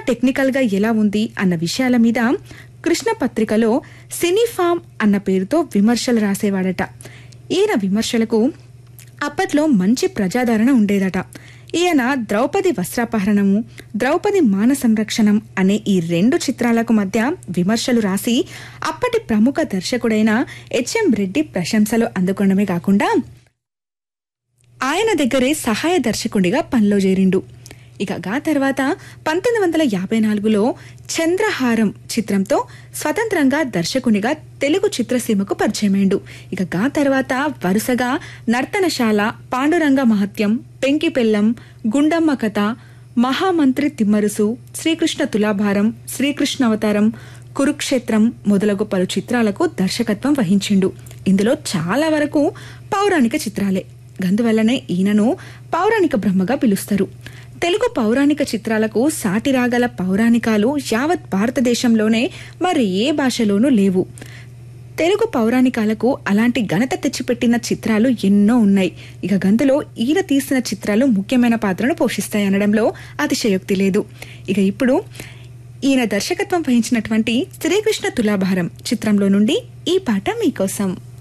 టెక్నికల్గా ఎలా ఉంది అన్న విషయాల మీద కృష్ణ పత్రికలో సినీఫామ్ అన్న పేరుతో విమర్శలు రాసేవాడట ఈయన విమర్శలకు అప్పట్లో మంచి ప్రజాదరణ ఉండేదట ఈయన ద్రౌపది వస్త్రాపహరణము ద్రౌపది మాన సంరక్షణం అనే ఈ రెండు చిత్రాలకు మధ్య విమర్శలు రాసి అప్పటి ప్రముఖ దర్శకుడైన హెచ్ఎం రెడ్డి ప్రశంసలు అందుకోవడమే కాకుండా ఆయన దగ్గరే సహాయ దర్శకుడిగా పనిలో చేరిండు ఇక గా తర్వాత పంతొమ్మిది వందల యాభై నాలుగులో చంద్రహారం చిత్రంతో స్వతంత్రంగా దర్శకునిగా తెలుగు చిత్రసీమకు పరిచయమైండు ఇక గా తర్వాత వరుసగా నర్తనశాల పాండురంగ మహత్యం పెంకి పెళ్ళం గుండమ్మ కథ మహామంత్రి తిమ్మరుసు శ్రీకృష్ణ తులాభారం శ్రీకృష్ణ అవతారం కురుక్షేత్రం మొదలగు పలు చిత్రాలకు దర్శకత్వం వహించిండు ఇందులో చాలా వరకు పౌరాణిక చిత్రాలే అందువల్లనే ఈయనను పౌరాణిక బ్రహ్మగా పిలుస్తారు తెలుగు పౌరాణిక చిత్రాలకు సాటి రాగల పౌరాణికాలు యావత్ భారతదేశంలోనే మరి ఏ భాషలోనూ లేవు తెలుగు పౌరాణికాలకు అలాంటి ఘనత తెచ్చిపెట్టిన చిత్రాలు ఎన్నో ఉన్నాయి ఇక గంతులో ఈయన తీసిన చిత్రాలు ముఖ్యమైన పాత్రను పోషిస్తాయి అనడంలో అతిశయోక్తి లేదు ఇక ఇప్పుడు ఈయన దర్శకత్వం వహించినటువంటి శ్రీకృష్ణ తులాభారం చిత్రంలో నుండి ఈ పాట మీకోసం